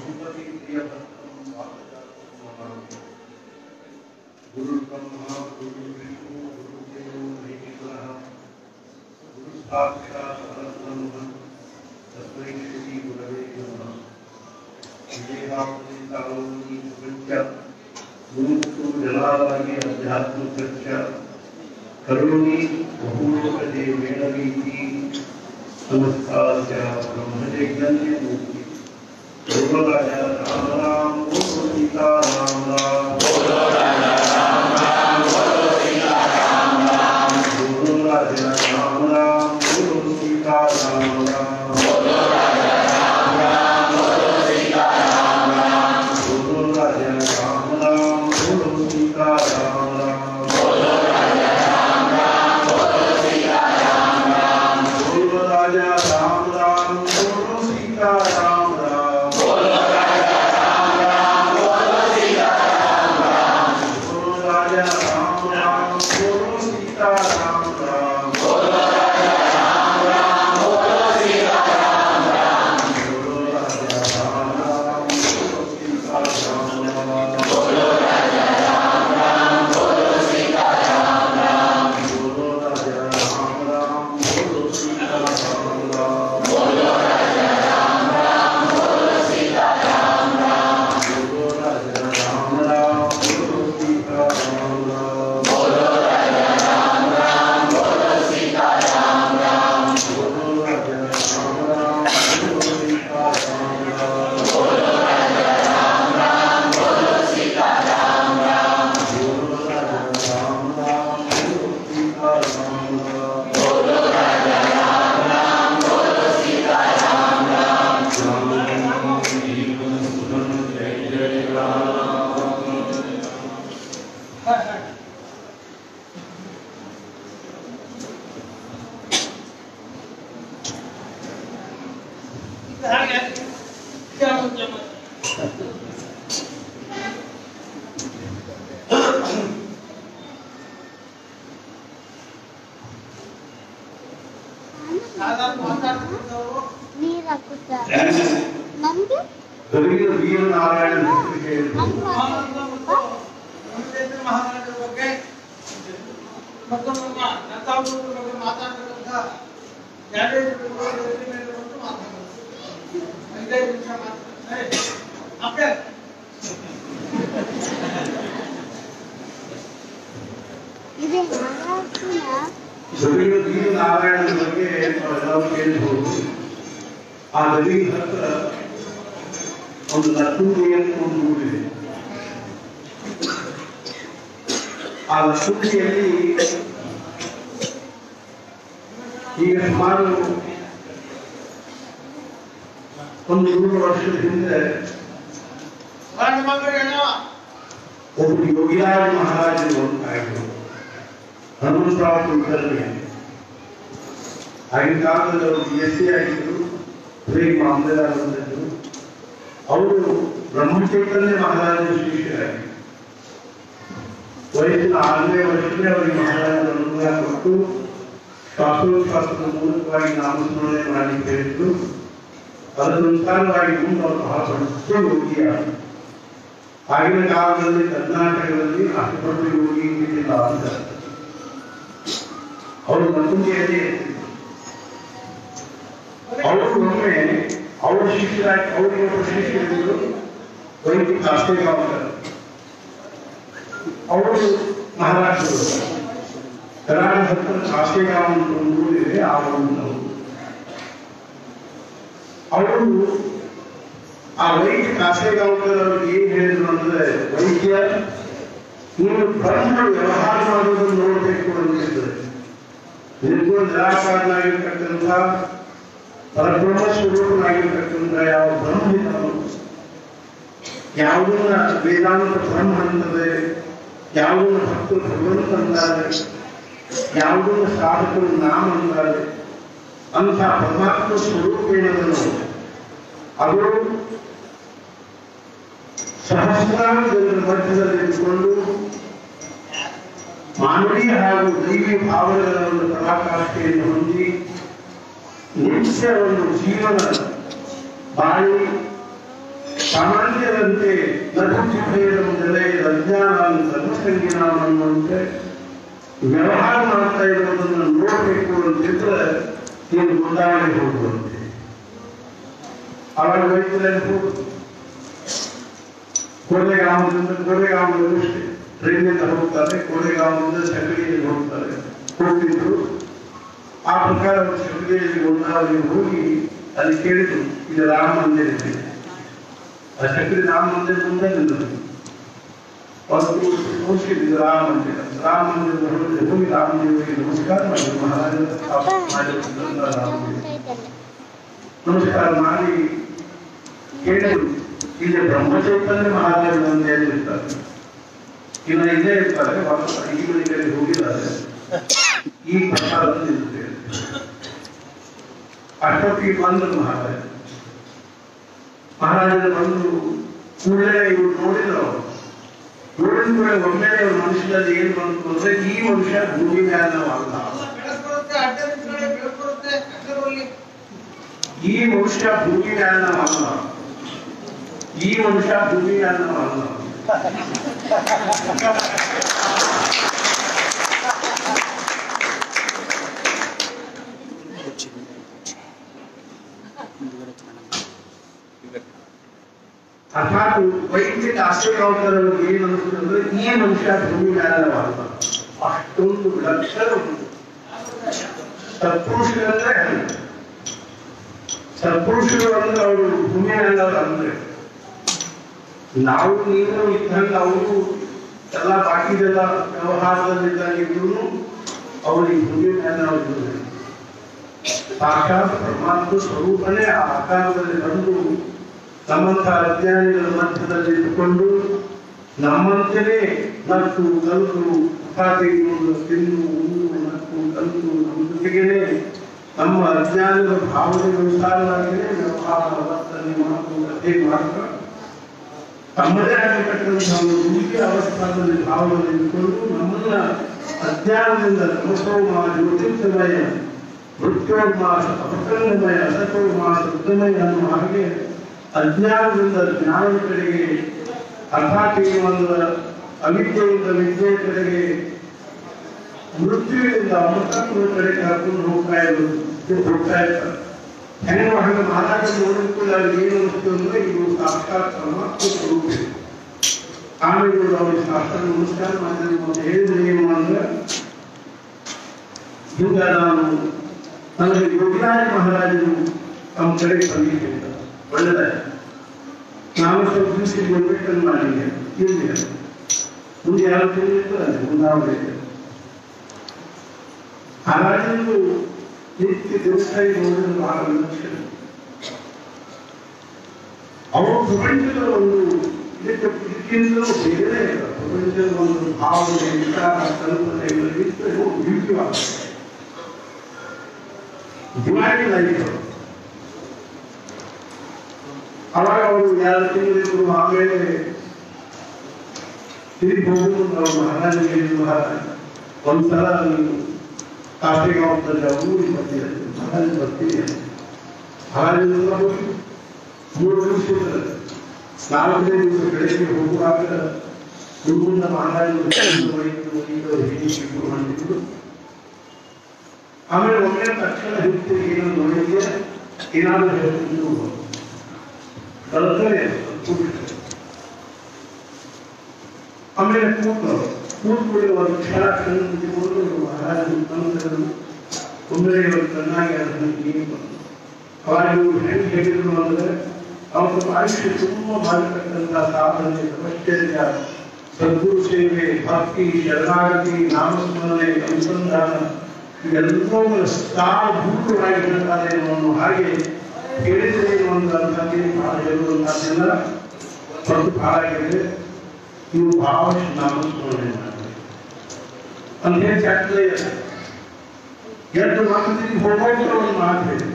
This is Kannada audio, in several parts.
ಸಂಪತಿ ಪ್ರಿಯಭಕ್ತಂ ವಾದಜಾತಂ ಮಹಾಮಹಿಮ. ಗುರು ಬ್ರಹ್ಮ ಗುರು ವಿಷ್ಣು ಗುರು ದೇವೋ ಮಹೇಶ್ವರಃ ಗುರು ಸಾಕ್ಷಾತ್ ಪರಬ್ರಹ್ಮ ತಸ್ಮೈ ಶ್ರೀ ಗುರವೇ ನಮಃ ವಿಜಯದಾಮನಿ ಪ್ರಪಂಚ ಗುರುತು ಜಲಾದಾಗಿ ಅಧ್ಯಾತ್ಮಕೃತ್ಯ ಕರುಣಿ ಬಹುಲೋಕದೆ ಮೇಳವೀತಿ ನಮಸ್ಕಾರ್ಯ ಬ್ರಹ್ಮಜಜ್ಞನ್ಯ ಮೂರ್ತಿ ಧ್ರುವರಾಜ ರಾಮ ರಾಮ ಓ ಸೀತಾ ರಾಮ ರಾಮ ಧ್ರುವರಾಜ ರಾಮ ರಾಮ ಓ ಸೀತಾ ರಾಮ ರಾಮ ಧ್ರುವರಾಜ ರಾಮ ರಾಮ ಓ ಸೀತಾ ರಾಮ ರಾಮ ಧ್ರುವರಾಜ ರಾಮ ರಾಮ ಓ ಸೀತಾ ರಾಮ ರಾಮ ಧ್ರುವರಾಜ ರಾಮ ರಾಮ ಓ ಸೀತಾ ರಾಮ ರಾಮ ಧ್ರುವರಾಜ ರಾಮ ರಾಮ ಓ ಸೀತಾ ರಾಮ ರಾಮ ಧ್ರುವರಾಜ ರಾಮ ರಾಮ ಓ ಸೀತಾ ರಾಮ ರಾಮ ಧ್ರುವರಾಜ ರಾಮ ರಾಮ ಓ ಸೀತಾ ರಾಮ ರಾಮ ಧ್ರುವರಾಜ ರಾಮ ರಾಮ ಓ ಸೀತಾ ರಾಮ ರಾಮ ಧ್ರುವರಾಜ ರಾಮ ರಾಮ ಓ ಸೀತಾ ರಾಮ ರಾಮ ಹಾಗೆ ಸಾಧಾರಣ ಮಾತಾಡ್ತಿದ್ದವರು ನೀರ್ ಹಾಕುತ್ತಾರೆ ನಮ್ಗೆ ಕವಿಯ ವೀರನಾರಾಯಣ ಹೆಸರಿಗೆ ಹಂಗ್ ಮಹಾನಂದ ಮತ್ತು ಮಾತಾಡ್ತಾರೆ. ರಾಮಚಂದ್ರ ಮಹಾರಾಜರ ಬಗ್ಗೆ ಮತ್ತು ನಮ್ಮ ದತ್ತಾವಧೂತರ ಬಗ್ಗೆ ಮಾತಾಡ್ತಕ್ಕಂಥ ಎರಡೈದು ನಿಮಿಷಗಳು ಎದುರು ಮೇಲೆ ಬಂದು ಮಾತಾಡೋದು ಐದೈದು ನಿಮಿಷ ಮಾತಾಡ್ತಾರೆ ಅಪ್ಪೆ ಇದು ಮಹಾರಾಷ್ಟ್ರನ ಕವಿಯ ವೀರನಾರಾಯಣ ಬಗ್ಗೆ ನಾವು ಕೇಳಬಹುದು ಆ ನದಿ ಹತ್ರ ಒಂದು ಲಕ್ಕುಂಡಿ ಅಂತ ಒಂದು ಊರಿದೆ ಆ ಲಕ್ಕುಂಡಿಯಲ್ಲಿ ಈಗ ಸುಮಾರು ಒಂದು ನೂರು ವರ್ಷದ ಹಿಂದೆ ವರ್ಣ ಮಗಳು ಏನೋ ಒಬ್ಬ ಯೋಗಿರಾಜ ಮಹಾರಾಜರು ಆಗಿದ್ರು ಹನುಮಂತರಾವ್ ಕುಲಕರ್ಣಿ ಅಂತ. ಆಗಿನ ಕಾಲದಲ್ಲಿ ಅವರು ಬಿ ಎಸ್ ಸಿ ಆಗಿದ್ರು ಪ್ರೇಮ್ ಮಾಮಲೆದಾರ ಬಂದಿದ್ರು ಅವರು ಬ್ರಹ್ಮಚೈತನ್ಯ ಮಹಾರಾಜರ ಶಿಷ್ಯರಾಗಿದ್ರು ವಯಸ್ಸಿನ ಆರನೇ ವರ್ಷಕ್ಕೆ ಅವರಿಗೆ ಮಹಾರಾಜರ ಅನುಗ್ರಹ ಕೊಟ್ಟು ಶ್ವಾಸೋಚ್ಛ್ವಾಸದ ಮೂಲಕವಾಗಿ ನಾಮಸ್ಮರಣೆ ಮಾಡಲಿಕ್ಕೆ ಹೇಳಿದ್ರು ಅದನುಸಾರವಾಗಿ ಮುಂದೆ ಅವರು ಬಹಳ ದೊಡ್ಡ ಯೋಗಿಯಾದರು ಆಗಿನ ಕಾಲದಲ್ಲಿ ಕರ್ನಾಟಕದಲ್ಲಿ ಅಷ್ಟು ದೊಡ್ಡ ಯೋಗಿ ಇದ್ದಿಲ್ಲ ಅಂತ ಅವರು ಮತ್ತೊಂದು ಅವರು ಒಮ್ಮೆ ಅವರ ಶಿಷ್ಯರಾಗಿ ಅವರಿಗೆ ಒಬ್ಬ ಶಿಷ್ಯರಿದ್ದರು ವೈದಿಕ ಅಷ್ಟೇಗಾಂಕರ್ ಅವರು ಮಹಾರಾಷ್ಟ್ರದವರು ಕರಾಳ ಹತ್ರ ಕಾಸೇಗಾಂವ್ ಅಂತ ಒಂದು ಊರಿದೆ ಆ ಊರಿನವರು ಅವರು ಆ ವೈದ್ಯ ಕಾಸೇಗಾಂಕರ್ ಅವ್ರಿಗೆ ಏನ್ ಹೇಳಿದ್ರು ಅಂದ್ರೆ ವೈದ್ಯ ನೀನು ಬ್ರಹ್ಮ ವ್ಯವಹಾರ ಮಾಡೋದನ್ನು ನೋಡಬೇಕು ಅಂತಿದ್ದಾರೆ ನಿರ್ಗುಣ ನಿರಾಕಾರನಾಗಿರ್ತಕ್ಕಂಥ ಪರಬ್ರಹ್ಮ ಸ್ವರೂಪನಾಗಿರ್ತಕ್ಕಂಥ ಯಾವ ಬ್ರಹ್ಮ ಇದ್ದಾನೋ, ಯಾವುದನ್ನ ವೇದಾಂತ ಬ್ರಹ್ಮ ಅಂತದೆ ಯಾವುದನ್ನ ಭಕ್ತರು ಭಗವಂತ ಅಂತಾರೆ ಯಾವುದನ್ನ ಸಾಧಕರು ನಾಮ ಅಂತಾರೆ ಅಂತ ಪರಮಾತ್ಮ ಸ್ವರೂಪ ಏನದನು ಅದು ಸಹಸ್ರಾರು ಜನರ ಮಧ್ಯದಲ್ಲಿ ಇಟ್ಟುಕೊಂಡು ಮಾನವೀಯ ಹಾಗೂ ದೈವಿ ಭಾವನೆಗಳ ಒಂದು ಪರಾಕಾಷ್ಠೆಯನ್ನು ಹೊಂದಿ ನಿತ್ಯ ಒಂದು ಜೀವನ ಬಾಳಿ ಸಾಮಾನ್ಯರಂತೆ ನಗುಚಿಭೇದముದಲೇ ಅಜ್ಞಾನ ಧರ್ಮಸಂಗೀನ ಅನ್ನುವಂತೆ ವ್ಯವಹಾರ ಮಾಡ್ತಾ ಇರೋದನ್ನು ನೋಡಬೇಕು ಅಂತಿದ್ರೆ ನೀನು ಮುಂದಾಗಿ ಹೋಗುವಂತೆ ಅವಾಗ ವೈದ್ಯರಲ್ಲಿ ಹೋಗುದು ಕೋರೆಗಾಂವದಿಂದ ಕೋರೆಗಾಂವದಲ್ಲೂ ಅಷ್ಟೇ ಟ್ರೈನಿಂದ ಹೋಗ್ತಾರೆ ಕೋರೆಗಾಂವದಿಂದ ಚಕಡಿಯಲ್ಲಿ ಹೋಗ್ತಾರೆ ಹೋಗ್ತಿದ್ರು ಆ ಪ್ರಕಾರ ಅವರು ಚಕಡಿಯಲ್ಲಿ ಒಂದಾವರಿಗೆ ಹೋಗಿ ಅಲ್ಲಿ ಕೇಳಿದ್ರು ಇದು ರಾಮ ಮಂದಿರ ಇದೆ ಆ ಚಕ್ರಿ ರಾಮ ಮಂದಿರ ಮುಂದೆ ನಿಂತರು ಅವರು ತೋರಿಸಿದ್ರು ರಾಮ ಮಂದಿರ ರಾಮ ಮಂದಿರ ಹೊರಗೆ ಹೋಗಿ ರಾಮದೇವರಿಗೆ ನಮಸ್ಕಾರ ಮಾಡಿದ್ರು ಮಹಾರಾಜರ ಸ್ಥಾಪನೆ ಮಾಡಿದ್ರು ರಾಮ ಮಂದಿರ ನಮಸ್ಕಾರ ಮಾಡಿ ಕೇಳಿದ್ರು ಇಲ್ಲಿ ಬ್ರಹ್ಮಚೈತನ್ಯ ಮಹಾರಾಜರು ಅಂತ ಹೇಳಿರ್ತಾರೆ ಇನ್ನು ಇಲ್ಲೇ ಇರ್ತಾರೆ ವಾಪಸ್ ಈ ಮನೆಗೆ ಹೋಗಿದ್ದಾರೆ ಈ ಪ್ರಸಾದ ನಿಲ್ತೇವೆ ಅಷ್ಟೊತ್ತಿಗೆ ಬಂದರು ಮಹಾರಾಜ ಮಹಾರಾಜರು ಬಂದು ಕೂಡಲೇ ಇವ್ರು ನೋಡಿದ್ರು ಅವರು ನೋಡಿದ ಕೂಡ ಒಮ್ಮೆ ಅವ್ರ ಮನುಷ್ಯನಲ್ಲಿ ಏನು ಬಂತು ಅಂದ್ರೆ ಈ ಮನುಷ್ಯ ಭೂಮಿ ಜ್ಞಾನವಲ್ಲ ಬೆಳಕು ಬರುತ್ತೆ ಅಡ್ಡ ನಿಂತ್ಕೊಳ್ಳಿ ಬೆಳಕು ಬರುತ್ತೆ ಅಡ್ಡದಲ್ಲಿ ಈ ಮನುಷ್ಯ ಭೂಮಿ ಜ್ಞಾನವಲ್ಲ ಈ ಮನುಷ್ಯ ಭೂಮಿ ಜ್ಞಾನವಲ್ಲ ಅರ್ಥಾತ್ ವೈದ್ಯಕ ಆಶ್ಚರ್ಯವಾಗ್ತಾರೆ ಏನು ಅನಿಸ್ತದೆ ಅಂದ್ರೆ ಈ ಮನುಷ್ಯ ಭೂಮಿ ಜ್ಞಾನವಲ್ಲ ಅಷ್ಟೊಂದು ಲಕ್ಷಣ ಉಂಟು ಸತ್ಪುರುಷರಂದ್ರೆ ಸತ್ಪುರುಷರು ಅಂದ್ರೆ ಅವರು ಭೂಮಿ ಜ್ಞಾನವ್ರು ಅಂದ್ರೆ ನಾವು ನೀವು ಇದ್ದಂಗ ಅವರು ಎಲ್ಲ ಬಾಕಿದೆಲ್ಲ ವ್ಯವಹಾರದಲ್ಲಿದ್ದಾಗಿದ್ರು ಅವರಿಗೆ ಭೂಮಿ ಜ್ಞಾನ ಅವ್ರಿಗೆ ಸಾಕ್ಷಾತ್ ಪರಮಾತ್ಮ ಸ್ವರೂಪನೇ ಆ ಆಕಾರದಲ್ಲಿ ಬಂದು ನಮ್ಮಂಥ ಅಜ್ಞಾನಿಗಳ ಮಧ್ಯದಲ್ಲಿ ಇಟ್ಟುಕೊಂಡು ನಮ್ಮಂತೆಯೇ ನಕ್ಕು ಕಲ್ತು ಊಟ ತೆಗೆಯುವುದು ತಿನ್ನು ಉಣ್ಣು ನಕ್ಕು ಕಲ್ತು ನಮ್ಮ ಜೊತೆಗೇನೆ ನಮ್ಮ ಅಜ್ಞಾನದ ಭಾವನೆಗನುಸಾರವಾಗಿಯೇ ವ್ಯವಹಾರ ವರ್ತನೆ ಮಾತು ಕಥೆ ಮಾಡ್ತಾರೆ ತಮ್ಮದೇ ಆಗಿರ್ತಕ್ಕಂತಹ ಒಂದು ರೂಢಿ ಅವಸ್ಥಾನದಲ್ಲಿ ಭಾವದಲ್ಲಿ ಇಟ್ಕೊಂಡು ನಮ್ಮನ್ನ ಅಜ್ಞಾನದಿಂದ ತಮಸೋಮ ಜ್ಯೋತಿರ್ಮಯ ಮೃತ್ಯೋರ್ಮಾಸ ಅಪಕರಣಮಯ ಅಸತೋರ್ಮಾಸ ರುದ್ರಮಯ ಅನ್ನುವ ಹಾಗೆ ಅಜ್ಞಾನದಿಂದ ಜ್ಞಾನದ ಕಡೆಗೆ ಅರ್ಥಾತ್ ಏನು ಅಂದ್ರೆ ಅವಿದ್ಯೆಯಿಂದ ವಿದ್ಯೆಯ ಕಡೆಗೆ ಮೃತ್ಯುವಿನಿಂದ ಅಮೃತತ್ವದ ಕಡೆ ಕರ್ಕೊಂಡು ಹೋಗ್ತಾ ಇರೋದು ಹೋಗ್ತಾ ಇರ್ತಾರೆ ಹೆಂಗ ಹಂಗ ಮಹಾರಾಜ ನೋಡಿದ್ಮೇಲೆ ಅವ್ರಿಗೆ ಏನು ಅನಿಸ್ತು ಅಂದ್ರೆ ಇದು ಸಾಕ್ಷಾತ್ ಪರಮಾತ್ಮ ಸ್ವರೂಪ ಇದೆ. ಆಮೇಲೆ ಇವ್ರು ಅವ್ರಿಗೆ ಶಾಸ್ತ್ರ ನಮಸ್ಕಾರ ಮಾಡಿದ್ರೆ ಮತ್ತೆ ಹೇಳಿದ್ರೆ ಏನು ಅಂದ್ರೆ ಈಗ ನಾನು ನನಗೆ ಯೋಗಿರಾಜ ಮಹಾರಾಜರು ತಮ್ಮ ಕಡೆಗೆ ಬಂದಿದ್ದೆ ಒಳ್ಳೆದಾಯ್ತು ನಾನು ಸ್ವಲ್ಪ ದಿವಸ ಬರ್ಬೇಕಂತ ಮಾಡಿದ್ದೆ ಇಲ್ಲ ಮುಂದೆ ಯಾರು ತಿಳಿದಿರ್ತಾರೆ ಮುಂದಾವಣೆ ಹಾಗಾದ್ರೂ ನಿತ್ಯ ದೇವಸ್ಥಾನ ನೋಡಿದ್ರೆ ಬಹಳ ಲಕ್ಷಣ ಅವರು ಪ್ರಪಂಚದ ಒಂದು ಇದಕ್ಕೆ ಇದಕ್ಕಿಂತಲೂ ಬೇರೆ ಪ್ರಪಂಚದ ಒಂದು ಭಾವನೆ ವಿಚಾರ ಕಲ್ಪನೆ ಇಲ್ಲದಿದ್ದರೆ ಬ್ಯೂಟಿವಾಗ್ತದೆ ಡಿವೈನ್ ಲೈಫ್ ಅವಾಗ ಅವರು ಎರಡು ತಿಂಗಳಿದ್ರು ಆಮೇಲೆ ತಿರುಗಿ ಹೋಗುದು ನಾವು ಮಹಾರಾಜರಿಗೆ ಹೇಳಿದ್ರು, ಮಹಾರಾಜ ಒಂದ್ಸಲ ನೀವು ಕಾಫಿಗಾಂವದಲ್ಲಿ ಊರಿಗೆ ಬರ್ತೀರ ಮಹಾರಾಜ ಬರ್ತೀನಿ ಅಂತ. ಮಹಾರಾಜರೆಲ್ಲ ಹೋಗಿ ಮೂರು ದಿವಸ ಇರ್ತಾರೆ. ನಾಲ್ಕನೇ ದಿವಸ ಬೆಳಗ್ಗೆ ಹೋಗುವಾಗ ಗುರುವಿನ ಮಹಾರಾಜರು ಕರೆದು ಒಯ್ದು ಒಯ್ದು ಹೇಳಿ ಶುರು ಮಾಡಿದ್ರು ಆಮೇಲೆ ಒಮ್ಮೆ ತಕ್ಷಣ ಹಿಂತಿರುಗಿ ಏನೋ ನೋಡಿದ್ರೆ ಏನಾದರೂ ಹೇಳ್ತಿದ್ರು ಕಲ್ತನೆ ಕೂತ್ಬಿಟ್ರು. ಆಮೇಲೆ ಕೂತರು ಕೂತ್ಬಿಡಿ ಒಂದು ಕ್ಷಣ ಕಣ್ಣು ಮುಚ್ಚಿಕೊಂಡು ಮಹಾರಾಜರು ತಂದರು ಒಮ್ಮೆ ಇವರು ಚೆನ್ನಾಗಿ ಅದನ್ನು ನೀವು ಅವಾಗ ಇವರು ಹೆಂಗೆ ಹೇಳಿದ್ರು ಅಂದ್ರೆ ಅವರ ಆಯುಷ್ಯ ತುಂಬ ಮಾಡಿರ್ತಕ್ಕಂಥ ಸಾಧನೆ ತಪಶ್ಚರ್ಯ ಸದ್ಗುರು ಸೇವೆ ಭಕ್ತಿ ಶರಣಾಗತಿ ನಾಮಸ್ಮರಣೆ ಅನುಸಂಧಾನ ಇವೆಲ್ಲವೂ ಸಾರಭೂತವಾಗಿರುತ್ತಾರೆ ಅನ್ನೋ ಹಾಗೆ ಹೇಳಿದ್ರೆ ಏನು ಒಂದು ಅಂತಂದ್ರೆ ಬಹಳ ಹೇಳುವಂತಹದ್ದೆಲ್ಲ ಸ್ವಲ್ಪ ಬಹಳ ಆಗಿದೆ ನೀವು ಭಾವಷ್ಟು ನಾಮಸ್ಮರಣೆ ಮಾಡಿ ಅಂತ ಹೇಳಿ ಆಗ್ತದೆ ಎರಡು ಮಕ್ಕಳಿಗೆ ಹೋಗೋದ್ರ ಒಂದು ಮಾತು ಹೇಳಿ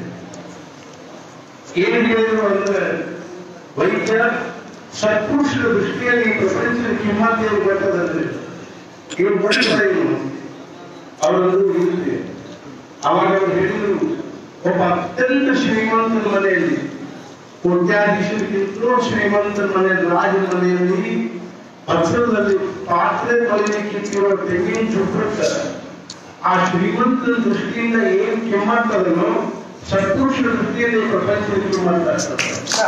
ಏನ್ ಹೇಳಿದ್ರು ಅಂದ್ರೆ ವೈದ್ಯ ಸತ್ಪುರುಷರ ದೃಷ್ಟಿಯಲ್ಲಿ ಈ ಪ್ರಪಂಚದ ಕಿಮ್ಮತ್ತೇನು ಗೊತ್ತದಂದ್ರೆ ಇವ್ರು ಬರ್ತಾರೆ ಇವರು ಅವರದ್ದು ಇರುತ್ತೆ ಅವಾಗ ಅವರು ಹೇಳಿದ್ರು ಒಬ್ಬ ಅತ್ಯಂತ ಶ್ರೀಮಂತನ ಮನೆಯಲ್ಲಿ ಕೋಟ್ಯಾಧೀಶರಿಗಿಂತಲೂ ಶ್ರೀಮಂತ ಮನೆ ರಾಜನ ಮನೆಯಲ್ಲಿ ಪತ್ರದಲ್ಲಿ ಪಾತ್ರೆ ತೊಳೆಯಲಿಕ್ಕಿರುವ ತೆಂಗಿನ ಚುಪ್ಪಟ್ಟ ಆ ಶ್ರೀಮಂತನ ದೃಷ್ಟಿಯಿಂದ ಏನ್ ಕೆಮ್ಮತ್ತದನೋ ಸತ್ಪುರುಷರ ದೃಷ್ಟಿಯಲ್ಲಿ ಈ ಪ್ರಪಂಚದಲ್ಲಿ ಕೆಮ್ಮತ್ತ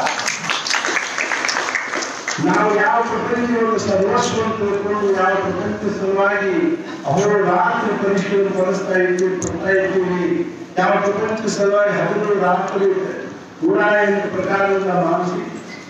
ನಾವು ಯಾವ ಪ್ರಪಂಚವನ್ನು ಸರ್ವಸ್ವ ಅಂತ ತಿಳ್ಕೊಂಡು ಯಾವ ಪ್ರಪಂಚ ಸಲುವಾಗಿ ಅವರು ರಾತ್ರಿ ಪರೀಕ್ಷೆಯನ್ನು ಬಳಸ್ತಾ ಇದ್ದೀವಿ ಕೊಡ್ತಾ ಇದ್ದೀವಿ ಯಾವ ಪ್ರಪಂಚ ಸಲುವಾಗಿ ಹದಿನೇಳು ರಾತ್ರಿ ನೂರ ಎಂಟು ಪ್ರಕಾರದ ಮಾನಸಿಕ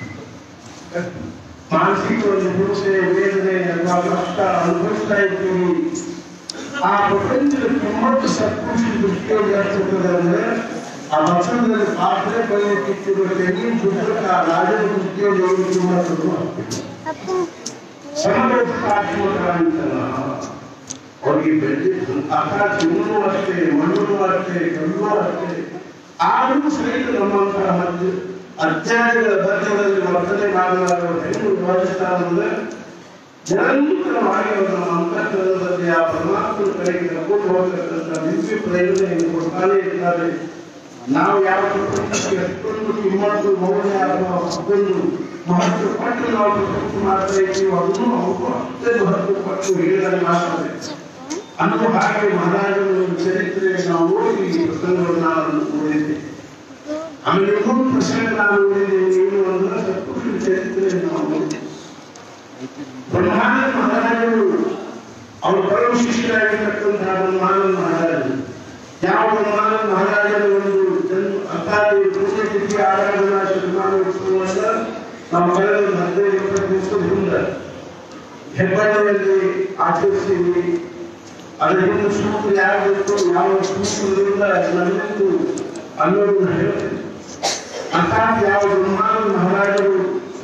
ಮಾನಸಿಕ ಒಂದು ಹಿಂಸೆ ವೇದನೆ ಅಥವಾ ಕಷ್ಟ ಅನುಭವಿಸ್ತಾ ಇದ್ದೀವಿ ಆ ಪ್ರಪಂಚದ ತೊಂಬತ್ತು ಸತ್ಪುರುಷ ದೃಷ್ಟಿಯಲ್ಲಿ ಆಗ್ತದೆ ಅಂದ್ರೆ ಆ ಭಕ್ಷಣದಲ್ಲಿ ಪಾತ್ರೆ ಬೈಲು ಕಿತ್ತಿರುವ ತೆಂಗಿನ ಚುಟ್ಟಕ್ಕೆ ಆ ರಾಜನ ದೃಷ್ಟಿಯಲ್ಲಿ ಏನು ತುಂಬುತ್ತದೆ ಅಪ್ಪ ಸಮಗೋಪಾತ್ಮಕ ಅಂತಲ್ಲ ಅವ್ರಿಗೆ ಬೆಳೆದಿದ್ದು ಆಕಾಶ ಇನ್ನೂ ಅಷ್ಟೇ ಮಣ್ಣು ಅಷ್ಟೇ ಕಲ್ಲು ಅಷ್ಟೇ ಆದರೂ ಸಹಿತ ನಮ್ಮಂತಹ ಮಧ್ಯ ಅಜ್ಞಾನಿಗಳ ಬದ್ಧದಲ್ಲಿ ವರ್ತನೆ ಮಾಡಲಾಗುವ ಹೆಣ್ಣು ವಿಭಜಿಸ್ತಾ ಅಂದ್ರೆ ನಿರಂತರವಾಗಿ ಅವರ ಅಂತಃಕರಣದಲ್ಲಿ ಆ ಪರಮಾತ್ಮನ ಕಡೆಗೆ ಕರ್ಕೊಂಡು ಹೋಗ್ತಕ್ಕಂಥ ದಿವ್ಯ ಪ್ರೇರಣೆಯನ್ನು ಕೊಡ್ತಾನೆ ಇದ್ದಾರೆ ನಾವು ಯಾವ ಪ್ರಪಂಚಕ್ಕೆ ಎಷ್ಟೊಂದು ಕಿಮ್ಮತ್ತು ಮೌಲ್ಯ ಅಥವಾ ಅಷ್ಟೊಂದು ಮಹತ್ವ ಪಟ್ಟು ನಾವು ಪ್ರಪಂಚ ಮಾಡ್ತಾ ಇದ್ದೀವಿ ಅದನ್ನು ಅವರು ಅಷ್ಟೇ ಮಹತ್ವ ಪಟ್ಟು ಹೇಳಿದರೆ ಮಾಡ್ತಾರೆ ಅನ್ನೋ ಹಾಗೆ ಮಹಾರಾಜರ ಒಂದು ಚರಿತ್ರೆ ನಾವು ಓದಿ ಈ ಪ್ರಸಂಗವನ್ನು ನಾನು ನೋಡಿದ್ದೆ ಆಮೇಲೆ ಇನ್ನೊಂದು ಪ್ರಸಂಗ ನಾನು ನೋಡಿದ್ದೇನೆ ಏನು ಅಂದ್ರೆ ಸತ್ಪುರುಷರ ಚರಿತ್ರೆ ನಾವು ನೋಡಿದ್ದೇವೆ ಬ್ರಹ್ಮಾನಂದ ಮಹಾರಾಜರು ಅವರು ಪರಮ ಶಿಷ್ಯರಾಗಿರ್ತಕ್ಕಂತಹ ಬ್ರಹ್ಮಾನಂದ ಮಹಾರಾಜರು ಯಾವ ಬ್ರಹ್ಮಾನಂದ ಮಹಾರಾಜರ ಒಂದು ಜನ್ಮ ಅರ್ಥಾತ್ ಈ ಪುಣ್ಯತಿಥಿ ಆರಾಧನಾ ಶತಮಾನೋತ್ಸವವನ್ನು ನಾವು ಕಳೆದ ಒಂದು ಹದಿನೈದು ಇಪ್ಪತ್ತು ದಿವಸದ ಹಿಂದೆ ಹೆಬ್ಬಳ್ಳಿಯಲ್ಲಿ ಆಚರಿಸಿದ್ವಿ ಅದರ ಹಿಂದೆ ಸೂತ್ರ ಯಾರು ಬೇಕು ಯಾವ ಸೂತ್ರದಿಂದ ನನ್ನಿಂದು ಅನ್ನೋದನ್ನು ಹೇಳ್ತೇನೆ ಅರ್ಥಾತ್ ಯಾವ ಬ್ರಹ್ಮಾನಂದ ಮಹಾರಾಜರು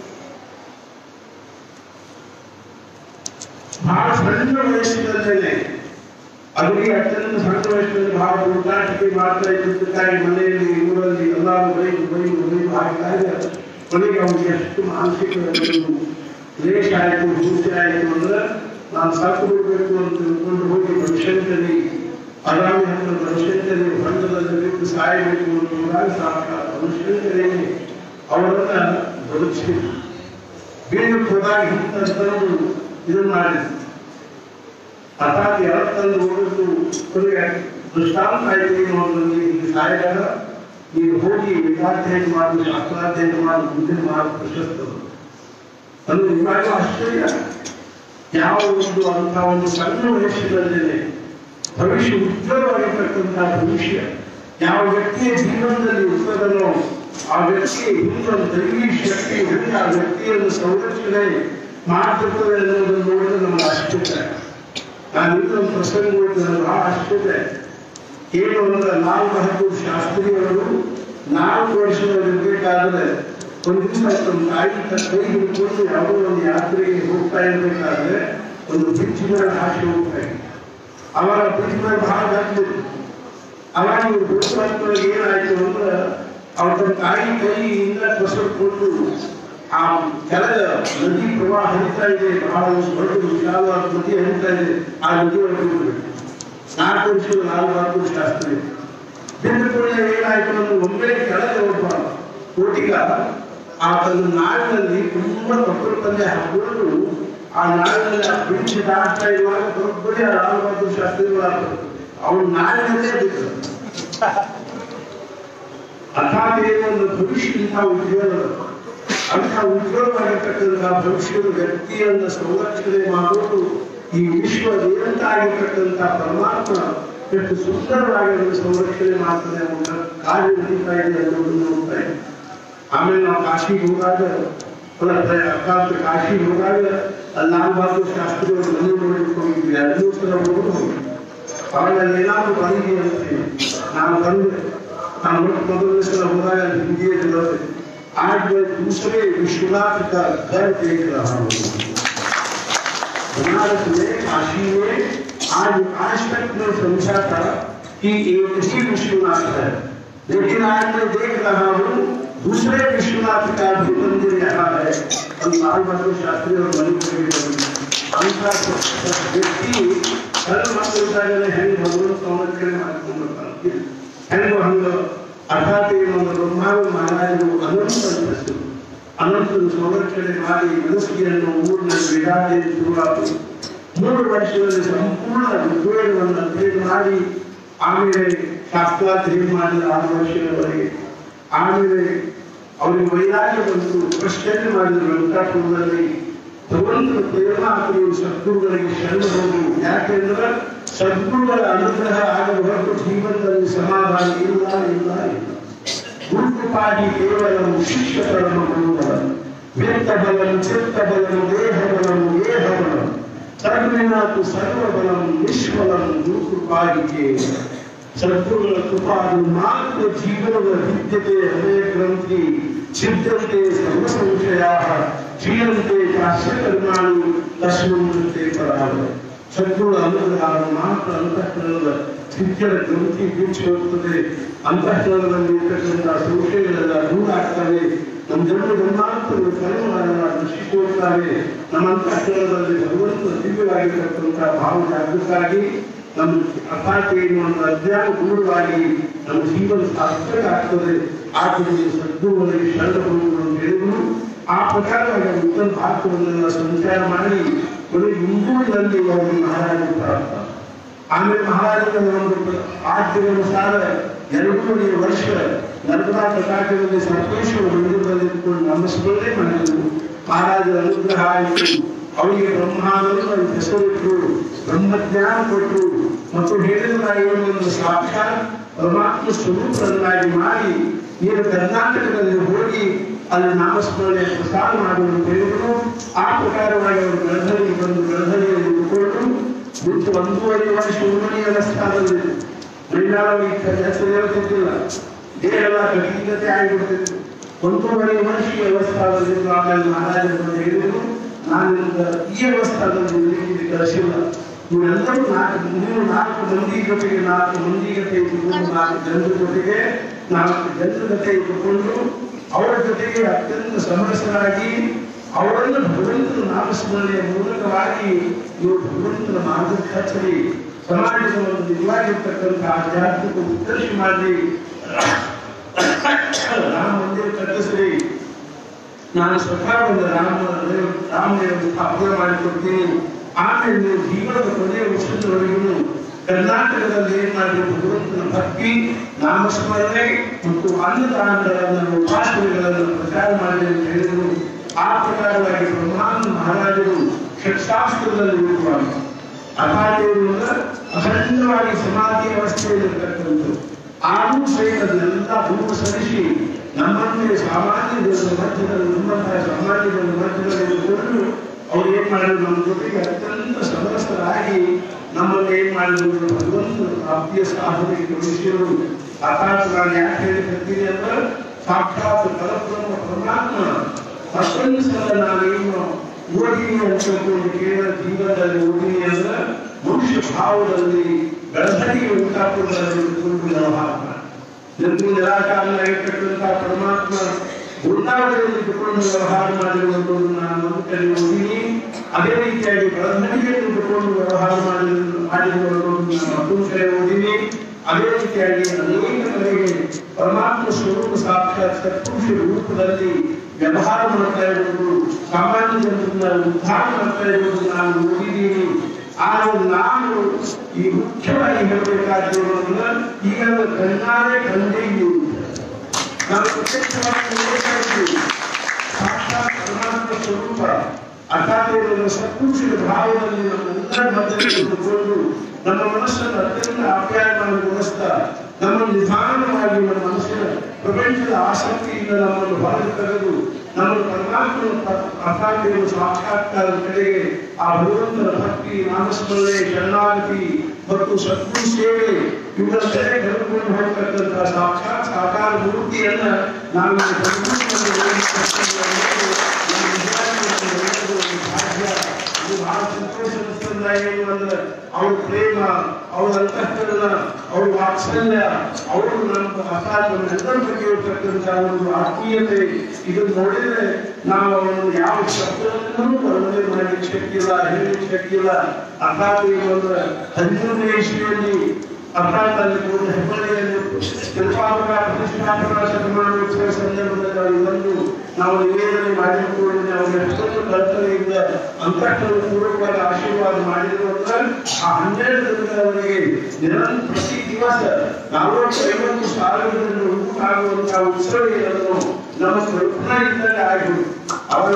ಬಹಳ ಸಣ್ಣ ವಯಸ್ಸಿನಲ್ಲೇನೆ ಅವರಿಗೆ ಅತ್ಯಂತ ಸಣ್ಣ ವಯಸ್ಸಿನಲ್ಲಿ ಬಹಳ ಊಟಾಟಿಕೆ ಮಾಡ್ತಾ ಇದ್ದಕ್ಕಾಗಿ ಮನೆಯಲ್ಲಿ ಊರಲ್ಲಿ ಎಲ್ಲರೂ ಬೈದು ಬೈದು ಬೈದು ಹಾಕಿದಾಗ ಕೊನೆಗೆ ಅವನಿಗೆ ಎಷ್ಟು ಮಾನಸಿಕ ಒಂದು ಕ್ಲೇಶ ಆಯಿತು ಹಿಂಸೆ ಆಯಿತು ಅಂದ್ರೆ ನಾನು ಸಾಕು ಬಿಡಬೇಕು ಅಂತ ತಿಳ್ಕೊಂಡು ಹೋಗಿ ಬನಶಂಕರಿ ಅರಾಮಿ ಹತ್ರ ಬನಶಂಕರಿ ಹೊಂಡದಲ್ಲಿ ಬಿದ್ದು ಸಾಯಬೇಕು ಅಂತ ಸಾಕ ಬನಶಂಕರಿ ಅವರನ್ನ ಬದುಕಿಸಿದ್ರು ಬೀಳಕ್ಕೆ ಹೋದಾಗ ಹಿಂದೆ ಇದನ್ನು ಮಾಡಿದ್ರು ಅರ್ಥಾತ್ ಎರಡು ತಂದು ಹೋಗಿದ್ದು ಕೊನೆಗೆ ದೃಷ್ಟಾಂತ ಆಯ್ತು ಏನು ಅನ್ನೋದು ಇಲ್ಲಿ ಸಾಯಗಾರ ನೀನು ಹೋಗಿ ವಿದ್ಯಾರ್ಥಿ ಮಾಡು ಶಾಸ್ತ್ರಾಧ್ಯಯನ ಮಾಡು ಮುಂದಿನ ಮಾಡು ಪ್ರಶಸ್ತರು ಅಂದ್ರೆ ನಿಮಗೂ ಆಶ್ಚರ್ಯ ಯಾವ ಒಂದು ಅಂತ ಒಂದು ಸಣ್ಣ ವಯಸ್ಸಿನಲ್ಲೇನೆ ಭವಿಷ್ಯ ಉಜ್ವಲವಾಗಿರ್ತಕ್ಕಂತಹ ಭವಿಷ್ಯ ಯಾವ ವ್ಯಕ್ತಿಯ ಜೀವನದಲ್ಲಿ ಇರ್ತದನೋ ಆ ವ್ಯಕ್ತಿಯ ಹಿಂದೊಂದು ದೈವಿ ಶಕ್ತಿ ಹೆಂಗೆ ಆ ವ್ಯಕ್ತಿಯನ್ನು ಸಂರಕ್ಷಣೆ ಮಾಡ್ತಿರ್ತದೆ ಅನ್ನೋದನ್ನು ನೋಡಿದ್ರೆ ನಮ್ಗೆ ಆಶ್ಚರ್ಯ ನಾನು ಇನ್ನೊಂದು ಪ್ರಸಂಗ ಹೋಗಿದ್ದು ನನಗೆ ಬಹಳ ಆಶ್ಚರ್ಯ ಏನು ಅಂದ್ರೆ ಲಾಲ್ ಬಹದ್ದೂರ್ ಶಾಸ್ತ್ರಿಯವರು ನಾಲ್ಕು ವರ್ಷದಲ್ಲಿರ್ಬೇಕಾದ್ರೆ ಒಂದು ದಿವಸ ತಮ್ಮ ತಾಯಿ ತ- ಕೈ ಹಿಡ್ಕೊಂಡು ಯಾವುದೋ ಒಂದು ಯಾತ್ರೆಗೆ ಹೋಗ್ತಾ ಇರ್ಬೇಕಾದ್ರೆ ಒಂದು ಬ್ರಿಡ್ಜ್ ಮೇಲೆ ಹಾಕಿ ಹೋಗ್ತಾ ಇದ್ರು ಅವರ ಬ್ರಿಡ್ಜ್ ಮೇಲೆ ಬಹಳ ಗಟ್ಟಿತ್ತು ಅವಾಗ ಇವ್ರು ಹೋಗ್ತಾ ಏನಾಯ್ತು ಅಂದ್ರೆ ಅವ್ರ ತಮ್ಮ ತಾಯಿ ಕೈಯಿಂದ ಕೊಸರ್ಕೊಂಡು ಆ ಕೆಳಗ ನದಿ ಪ್ರವಾಹ ಹರಿತಾ ಇದೆ ಬಹಳ ಒಂದು ದೊಡ್ಡ ವಿಶಾಲವಾದ ನದಿ ಹರಿತಾ ಇದೆ ಆ ನದಿ ಒಳಗೆ ಹೋಗ್ಬಿಟ್ಟು ನಾಲ್ಕು ವರ್ಷದ ನಾಲ್ಕು ನಾಲ್ಕು ಶಾಸ್ತ್ರಿ ಬಿಂದು ಕೂಡಲೇ ಏನಾಯ್ತು ಅಂದ್ರೆ ಒಮ್ಮೆ ಕೆಳಗೆ ಒಬ್ಬ ಕೋಟಿಗ ಆ ತನ್ನ ನಾಡಿನಲ್ಲಿ ತುಂಬಾ ಕಪ್ಪಲು ಪಲ್ಯ ಹಾಕೊಂಡು ಆ ನಾಡಿನಲ್ಲಿ ಆ ಬ್ರಿಡ್ಜ್ ದಾಟ್ತಾ ಇರುವಾಗ ಬರೋಬ್ಬರಿ ಆ ಲಾಲ್ ಬಹದ್ದೂರ್ ಶಾಸ್ತ್ರಿಗಳಾದ್ರು ಅವನ ನಾಡಿನಲ್ಲೇ ಬಿಟ್ಟರು ಅರ್ಥಾತ್ ಏನು ಒಂದು ಭವಿಷ್ಯ ಇಂಥ ಉದ್ಯೋಗ ಅಂಥ ಉದ್ಯೋಗವಾಗಿರ್ತಕ್ಕಂಥ ಭವಿಷ್ಯದ ವ್ಯಕ್ತಿಯನ್ನು ಸಂರಕ್ಷಣೆ ಮಾಡೋದು ಈ ವಿಶ್ವ ನಿರಂತ ಆಗಿರ್ತಕ್ಕಂಥ ಪರಮಾತ್ಮ ಎಷ್ಟು ಸುಂದರವಾಗಿ ಅದನ್ನು ಸಂರಕ್ಷಣೆ ಮಾಡ್ತದೆ ಅನ್ನೋ ಕಾರ್ಯ ನಡೀತಾ ಇದೆ ಅನ್ನೋದನ್ನು ನೋಡ್ತಾ ಇದ್ದೀವಿ ಆಮೇಲೆ ನಾವು ಕಾಶಿಗೆ ಹೋದಾಗ ಅಲ್ಲ, ಅರ್ಥಾತ್ ಕಾಶಿಗೆ ಹೋದಾಗ ಅಲ್ಲಿ ಲಾಲ್ ಬಹದ್ದೂರ್ ಶಾಸ್ತ್ರಿ ಅವರು ಮನೆ ನೋಡಲಿಕ್ಕೆ ಹೋಗಿದ್ವಿ ಎರಡು ಸಲ ಹೋಗಿ ಹೋಗಿದ್ವಿ ಅವಾಗ ಅಲ್ಲಿ ಏನಾದ್ರು ಬಂದಿ ಅಂತ ಹೇಳಿ ನಾನು ಬಂದೆ ನಾನು ಮೊಟ್ಟ ಮೊದಲನೇ ಸಲ ಹೋದಾಗ ಅಲ್ಲಿ ಹಿಂದಿಯಲ್ಲಿ ಬರ್ತದೆ आज मैं दूसरे विश्वनाथ का घर देख रहा हूँ बनारस में काशी में आज आज तक मैं समझा था कि एक ही विश्वनाथ है लेकिन आज मैं देख रहा हूँ दूसरे विश्वनाथ का भी मंदिर यहाँ है और लाल बहादुर शास्त्री और मणिपुर ಅಂತ ವ್ಯಕ್ತಿ ಕಲ್ಲು ಮಾಡ್ತಿದ್ದಾಗಲೇ ಹೆಂಗ್ ಭಗವಂತ ಸಂರಕ್ಷಣೆ ಮಾಡ್ಕೊಂಡು ಬರ್ತಾನೆ ಹೆಂಗು ಹಂಗ ಅರ್ಥಾತ್ ಏನು ಒಂದು ಬ್ರಹ್ಮಾಂಡ ಮಹಾರಾಜರು ಅನಂತ ಸಂರಕ್ಷಣೆ ಮಾಡಿ ಮನಸ್ಸಿಯನ್ನು ಊರಿನಲ್ಲಿ ವಿಡಾಡಿ ಶುರುವಾಯಿತು ಮೂರು ವರ್ಷದಲ್ಲಿ ಸಂಪೂರ್ಣ ಋಗ್ವೇದವನ್ನು ಅಧ್ಯಯನ ಮಾಡಿ ಆಮೇಲೆ ಶಾಸ್ತ್ರಾಧ್ಯಯನ ಮಾಡಿದ ಆರು ವರ್ಷದವರೆಗೆ ಆಮೇಲೆ ಅವರಿಗೆ ವೈರಾಗ್ಯ ಬಂತು ಪ್ರಶ್ನೆ ಮಾಡಿದ್ರು ವೆಂಕಟಾಪುರದಲ್ಲಿ ಭಗವಂತನ ಪ್ರೇಮ ಹಾಕಲು ಸದ್ಗುರುಗಳಿಗೆ ಶರಣ ಹೋಗು ಯಾಕೆಂದ್ರೆ ಸದ್ಗುರುಗಳ ಅನುಗ್ರಹ ಆಗದ ಹೊರತು ಜೀವನದಲ್ಲಿ ಸಮಾಧಾನ ಇಲ್ಲ ಇಲ್ಲ ಇಲ್ಲ ಗುರುಕೃಪಾಗಿ ಕೇವಲಂ ಶಿಷ್ಯಕರಣ ಗುರುಬಲಂ ವಿತ್ತಬಲಂ ಚಿತ್ತಬಲಂ ದೇಹಬಲಂ ದೇಹಬಲಂ ತನ್ವಿನಾತು ಸರ್ವಬಲಂ ನಿಷ್ಫಲಂ ಗುರುಕೃಪಾಗಿ ಕೇವಲ ಸದ್ಗುರುಗಳ ಕೃಪಾ ಅದು ಮಾತ್ರ ಜೀವನದ ವಿದ್ಯತೆ ಹೃದಯ ಗ್ರಂಥಿ ಛಿದ್ಯಂತೆ ಸರ್ವ ಸಂಶಯ ಕ್ಷೀಯಂತೆ ಕಾಶ್ಯಕರ್ಮಾಣಿ ತಸ್ಮಂತೆ ಪರಾವ ಸದ್ಗುರುಗಳ ಅನುಗ್ರಹ ಮಾತ್ರ ಅಂತಃಕರಣದ ಶಿಕ್ಷಣ ಗ್ರಂಥಿ ಬಿಚ್ಚಿ ಹೋಗ್ತದೆ ಅಂತಃಕರಣದಲ್ಲಿ ಇರ್ತಕ್ಕಂಥ ಸಂಶಯಗಳೆಲ್ಲ ದೂರ ಆಗ್ತವೆ ನಮ್ಮ ಜನ್ಮ ಜನ್ಮಾಂತರಗಳು ಕರ್ಮಗಳನ್ನು ನಶಿಸಿಕೊಳ್ತಾರೆ ನಮ್ಮ ಅಂತಃಕರಣದಲ್ಲಿ ಭಗವಂತ ದಿವ್ಯವಾಗಿರ್ತಕ್ಕಂಥ ಭಾವ ಜಾಗೃತರಾಗಿ ನಮ್ಮ ಅಪಾರ್ಥ ಏನು ಅನ್ನೋ ಅಜ್ಞಾನ ದೂರವಾಗಿ ನಮ್ಮ ಜೀವನ ಸಾರ್ಥಕ ಆಗ್ತದೆ ಆದ್ದರಿಂದ ಸದ್ಗುರುವರಿಗೆ ಶರಣ ಅಂತ ಹೇಳಿದ್ರು ಆ ಪ್ರಕಾರವಾಗಿ ಅವರು ಉತ್ತರ ಭಾರತವನ್ನೆಲ್ಲ ಸಂಚಾರ ಮಾಡಿ ಕೊನೆಗೆ ಇಂದೂರಿನಲ್ಲಿ ಅವರು ಮಹಾರಾಜರು ಪ್ರಾರಂಭ ಆಮೇಲೆ ಮಹಾರಾಜರ ಒಂದು ಆಜ್ಞೆಗನುಸಾರ ಎರಡೂವರೆ ವರ್ಷ ನರ್ಮದಾ ತಟಾಕದಲ್ಲಿ ಸರ್ವೇಶ್ವರ ಮಂದಿರದಲ್ಲಿ ಇಟ್ಕೊಂಡು ನಮಸ್ಕರಣೆ ಮಾಡಿದರು ಮಹಾರಾಜರ ಅನುಗ್ರಹ ಆಯಿತು ಅವರಿಗೆ ಬ್ರಹ್ಮಾನಂದ ಹೆಸರಿಟ್ಟರು ಬ್ರಹ್ಮಜ್ಞಾನ ಕೊಟ್ಟರು ಮತ್ತು ಹೇಳಿದ ಒಂದು ಸಾಕ್ಷಾತ್ ಪರಮಾತ್ಮ ಸ್ವರೂಪರನ್ನಾಗಿ ಮಾಡಿ ನೀನು ಕರ್ನಾಟಕದಲ್ಲಿ ಹೋಗಿ ಅಲ್ಲಿ ನಾಮಸ್ಮರಣೆ ಪ್ರಸಾರ ಮಾಡುವುದು ಹೇಳಿದರು ಆ ಪ್ರಕಾರವಾಗಿ ಅವರು ಗರ್ಭರಿಗೆ ಬಂದು ಗರ್ಭಣಿಯಲ್ಲಿ ಇಟ್ಟುಕೊಂಡು ಬಿಟ್ಟು ಒಂದೂವರೆ ವರ್ಷ ಉರುಮಣಿ ಅವಸ್ಥಾದಲ್ಲಿ ಮೈಲಾಳವಾಗಿ ಹೆಸರು ಹೇಳ್ತಿದ್ದಿಲ್ಲ ದೇಹೆಲ್ಲ ಕಠಿಣತೆ ಆಗಿಬಿಡ್ತಿತ್ತು ಒಂದೂವರೆ ವರ್ಷ ಈ ಅವಸ್ಥಾದಲ್ಲಿ ಆಮೇಲೆ ಮಹಾರಾಜರು ಬಂದು ಹೇಳಿದರು ನಾನು ನಿಮ್ಗೆ ಈ ಅವಸ್ಥಾದಲ್ಲಿ ನಿಮಗೆ ಕಳಿಸಿಲ್ಲ ನೀವೆಲ್ಲರೂ ನಾಲ್ಕು ನೀವು ನಾಲ್ಕು ಮಂದಿ ಜೊತೆಗೆ ನಾಲ್ಕು ಮಂದಿ ಜೊತೆ ಇಟ್ಟುಕೊಂಡು ನಾಲ್ಕು ಜನರ ಜೊತೆಗೆ ನಾಲ್ಕು ಜನರ ಜೊತೆ ಇಟ್ಟುಕೊಂಡು ಅವರ ಜೊತೆಗೆ ಅತ್ಯಂತ ಸಮರಸರಾಗಿ ಅವರನ್ನು ಭಗವಂತನ ನಾಮಸ್ಮರಣೆಯ ಮೂಲಕವಾಗಿ ನೀವು ಭಗವಂತನ ಮಾರ್ಗಕ್ಕೆ ಹಚ್ಚಲಿ ಸಮಾಜದ ಒಂದು ನಿಜವಾಗಿರ್ತಕ್ಕಂಥ ಆಧ್ಯಾತ್ಮಿಕ ಉತ್ಕರ್ಷ ಮಾಡಿ ರಾಮ ಮಂದಿರ ಕಟ್ಟಿಸಲಿ ನಾನು ಸ್ವತಃ ಒಂದು ರಾಮ ರಾಮನ ಸ್ಥಾಪನೆ ಮಾಡಿಕೊಡ್ತೀನಿ ಆಮೇಲೆ ನೀವು ಜೀವನದ ಕೊನೆಯ ವರ್ಷದವರೆಗೂ ಕರ್ನಾಟಕದಲ್ಲಿ ಏನ್ ಮಾಡಬೇಕು ಭಗವಂತನ ಭಕ್ತಿ ನಾಮಸ್ಮರಣೆ ಮತ್ತು ಅನ್ನದಾನಗಳನ್ನು ಉಪಾಸನೆಗಳನ್ನು ಪ್ರಚಾರ ಮಾಡಿ ಅಂತ ಹೇಳಿದರು ಆ ಪ್ರಕಾರವಾಗಿ ಬ್ರಹ್ಮಾನಂದ ಮಹಾರಾಜರು ಷಟ್ಶಾಸ್ತ್ರದಲ್ಲಿ ಇರುವಾಗ ಅಪಾಯದಿಂದ ಅಖಂಡವಾಗಿ ಸಮಾಧಿ ಅವಸ್ಥೆಯಲ್ಲಿರ್ತಕ್ಕಂಥದ್ದು ಆರೂ ಸಹಿತ ಅದನ್ನೆಲ್ಲ ಭೂಮ ಸರಿಸಿ ನಮ್ಮನ್ನೇ ಸಾಮಾನ್ಯ ಜನರ ಮಧ್ಯದಲ್ಲಿ ನಮ್ಮಂತಹ ಸಾಮಾನ್ಯ ಜನರ ಮಧ್ಯದಲ್ಲಿ ಇದ್ದುಕೊಂಡು ಅವ್ರು ಏನ್ ಮಾಡಿದ್ರು ನಮ್ಮ ಜೊತೆಗೆ ಅತ್ಯಂತ ಸಮರಸರಾಗಿ ನಮ್ಮನ್ನು ಏನ್ ಮಾಡಿದ್ರು ಭಗವಂತನ ಪ್ರಾಪ್ತಿಯ ಸಾಧನೆಗೆ ತೊಡಗಿಸಿದರು ಅರ್ಥಾತ್ ನಾನು ಯಾಕೆ ಹೇಳಿರ್ತೀನಿ ಅಂದ್ರೆ ಸಾಕ್ಷಾತ್ ಪರಬ್ರಹ್ಮ ಪರಮಾತ್ಮ ಮತ್ತೊಂದು ಸಲ ನಾನೇನು ಓದಿನಿ ಅಂತ ತಿಳ್ಕೊಂಡು ಕೇವಲ ಜೀವನದಲ್ಲಿ ಓದಿನಿ ಅಂದ್ರೆ ಮನುಷ್ಯ ಭಾವದಲ್ಲಿ ಬೆಳವಣಿಗೆ ಉಂಟಾಗುವುದರಲ್ಲಿ ಇಟ್ಕೊಂಡು ವ್ಯವಹಾರ ಮಾಡಿ ನಿರ್ಗುಣ ನಿರಾಕಾರನಾಗಿರ್ತಕ್ಕಂಥ ಪರಮಾತ್ಮ ಗುರುನಾವಳಿಯಲ್ಲಿ ಇಟ್ಟುಕೊಂಡು ವ್ಯವಹಾರ ಮಾಡಿರುವಂಥದ್ದು ನಾನು ನಂಬಿಕೆಯಲ್ಲಿ ಓದಿನಿ ಅದೇ ರೀತಿಯಾಗಿ ಬೆಳವಣಿಗೆಯಲ್ಲಿ ಇಟ್ಟುಕೊಂಡು ವ್ಯವಹಾರ ಮಾಡಿ ಮಾಡಿರುವಂಥದ್ದು ನಾನು ಮತ್ತೊಂದು ಕಡೆ ಓದಿನಿ ಅದೇ ರೀತಿಯಾಗಿ ಅನೇಕ ಕಡೆಗೆ ಪರಮಾತ್ಮ ಸ್ವರೂಪ ಸಾಕ್ಷಾತ್ ಸತ್ಪುರುಷ ರೂಪದಲ್ಲಿ ವ್ಯವಹಾರ ಮಾಡ್ತಾ ಇರುವುದು ಸಾಮಾನ್ಯ ಜನರನ್ನ ಉದ್ಧಾರ ಮಾಡ್ತಾ ಇರುವುದು ನಾನು ಓದಿದ್ದೀನಿ ಆದರೆ ನಾನು ಈ ಮುಖ್ಯವಾಗಿ ಹೇಳಬೇಕಾಗಿರೋದನ್ನ ಈಗ ನನ್ನ ಕಣ್ಣಾರೆ ಕಂಡೇ ಇದ್ದೀನಿ ನಾನು ಪ್ರತ್ಯಕ್ಷವಾಗಿ ನೋಡ್ತಾ ಇದ್ದೀನಿ ಸಾಕ್ಷಾತ್ ಪರಮಾತ್ಮ ಸ್ವರೂಪ ಅರ್ಥಾತ್ ನನ್ನ ಸತ್ಪುರುಷರ ಭಾವದಲ್ಲಿ ನಮ್ಮೆಲ್ಲರ ಮಧ್ಯದಲ್ಲಿ ಇದ್ದುಕೊಂಡು ನಮ್ಮ ಮನಸ್ಸನ್ನು ಅತ್ಯಂತ ಆಪ್ಯಾಯಮಾನಗೊಳಿಸ್ತಾ ನಮ್ಮ ನಿಧಾನವಾಗಿ ನಮ್ಮ ಮನಸ್ಸಿನ ಪ್ರಪಂಚದ ಆಸಕ್ತಿಯಿಂದ ನಮ್ಮನ್ನು ಹೊರಗೆ ತೆಗೆದು ನಮ್ಮ ಪರಮಾತ್ಮನ ಅರ್ಥಾತ್ಮ ಸಾಕ್ಷಾತ್ಕಾರದ ಕಡೆಗೆ ಆ ಭಗವಂತನ ಭಕ್ತಿ ನಾಮಸ್ಮರಣೆ ಶರಣಾಗತಿ ಮತ್ತು ಸದ್ಗುರು ಸೇವೆ ಇವುಗಳ ಕಡೆ ಕರೆದುಕೊಂಡು ಹೋಗ್ತಕ್ಕಂಥ ಸಾಕ್ಷಾತ್ ಸಾಕಾರ ಮೂರ್ತಿಯನ್ನ ನಾವು ಇಲ್ಲಿ ಭಗವಂತನಲ್ಲಿ ನೋಡಿರ್ತಕ್ಕಂಥ ನಮ್ಮ ನಿಜವಾಗಿ ಒಂದು ಒಳ್ಳೆಯದು, ಒಂದು ಭಾಗ್ಯ ಇದು ಬಹಳ ಸಂತೋಷ ಅನಿಸ್ತದ ಏನು ಅಂದ್ರೆ ಅವ್ರ ಪ್ರೇಮ ಅವ್ರ ಅಂತಃಕರಣ ಅವ್ರ ವಾತ್ಸಲ್ಯ ಅವರು ನಮ್ಮ ಅರ್ಥಾತ್ ನಮ್ಮೆಲ್ಲರ ಬಗ್ಗೆ ಇರ್ತಕ್ಕಂಥ ಒಂದು ಆತ್ಮೀಯತೆ ಇದನ್ನು ನೋಡಿದ್ರೆ ನಾವು ಅವರನ್ನು ಯಾವ ಶಬ್ದವನ್ನು ವರ್ಣನೆ ಮಾಡಲಿಕ್ಕೆ ಶಕ್ತಿ ಇಲ್ಲ ಹೇಳಲಿಕ್ಕೆ ಶಕ್ತಿ ಇಲ್ಲ ಅರ್ಥಾತ್ ಈಗ ಒಂದು ಹದಿಮೂರನೇ ಇಸ್ವಿಯಲ್ಲಿ ಅರ್ಥಾತ್ ಅಲ್ಲಿ ಒಂದು ಹೆಬ್ಬಳ್ಳಿಯಲ್ಲಿ ನಿರ್ಮಾಪಕ ಪ್ರತಿಷ್ಠಾಪನಾ ಶತಮಾನೋತ್ಸವ ಸಂದರ್ಭದಲ್ಲಿ ಅವರು ಬಂದು ನಾವು ನಿವೇದನೆ ಮಾಡಿಕೊಳ್ಳಿ ಅವರು ಎಷ್ಟೊಂದು ಕಲ್ಪನೆಯಿಂದ ಅಂತಃಕರಣ ಪೂರ್ವಕವಾದ ಆಶೀರ್ವಾದ ಮಾಡಿದ್ರು ಅಂತ ಆ ಹನ್ನೆರಡು ದಿನದವರೆಗೆ ನಿರಂತರ ಪ್ರತಿ ದಿವಸ ನಲವತ್ತು ಐವತ್ತು ಸಾವಿರದಲ್ಲಿ ಊಟ ಆಗುವಂತಹ ಉತ್ಸವ ಏನನ್ನು ನಮ್ಮ ಕಲ್ಪನಾ ಇದ್ದಾಗ ಆಗಿರು ಅವರ